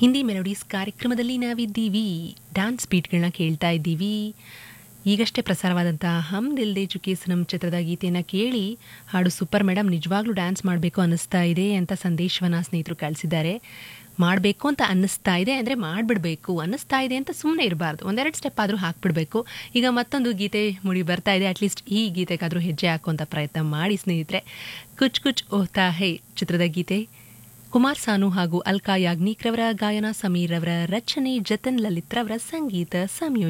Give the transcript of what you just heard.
Hindi melodies ಕಾರ್ಯಕ್ರಮದಲ್ಲಿ ನಾವಿದ್ದೀವಿ dance ಬೀಟ್ಗಳನ್ನ ಕೇಳ್ತಾ ಇದ್ದೀವಿ ಈಗಷ್ಟೇ ಪ್ರಸಾರವಾದಂತಹ ಹಮ್ ದಿಲ್ ದೇ ಚುಕಿ ಸನಂ ಚಿತ್ರದ ಗೀತೆಯನ್ನು ಕೇಳಿ ಹಾಡು ಸೂಪರ್ ಮೇಡಮ್ ನಿಜವಾಗ್ಲೂ ಡ್ಯಾನ್ಸ್ ಮಾಡಬೇಕು ಅನ್ನಿಸ್ತಾ ಇದೆ ಅಂತ ಸಂದೇಶವನ್ನು ಸ್ನೇಹಿತರು ಕಳಿಸಿದ್ದಾರೆ ಮಾಡಬೇಕು ಅಂತ ಅನ್ನಿಸ್ತಾ ಇದೆ ಅಂದರೆ ಮಾಡಿಬಿಡ್ಬೇಕು ಅನ್ನಿಸ್ತಾ ಇದೆ ಅಂತ ಸುಮ್ಮನೆ ಇರಬಾರ್ದು ಒಂದೆರಡು ಸ್ಟೆಪ್ ಆದರೂ ಹಾಕ್ಬಿಡ್ಬೇಕು ಈಗ ಮತ್ತೊಂದು ಗೀತೆ ಮುಡಿ ಬರ್ತಾ ಇದೆ ಅಟ್ಲೀಸ್ಟ್ ಈ ಗೀತೆಗಾದರೂ ಹೆಜ್ಜೆ ಹಾಕುವಂಥ ಪ್ರಯತ್ನ ಮಾಡಿ ಸ್ನೇಹಿತರೆ ಕುಚ್ ಕುಚ್ ಓಹ್ತಾ ಹೇ ಚಿತ್ರದ ಗೀತೆ ಕುಮಾರ್ ಸಾನು ಹಾಗೂ ಅಲ್ಕಾ ಯಾಗ್ನಿಕ್ ರವರ ಗಾಯನ ಸಮೀರ್ ರವರ ರಚನೆ ಜತನ್ ಲಲಿತ್ ರವರ ಸಂಗೀತ ಸಂಯೋಜನೆ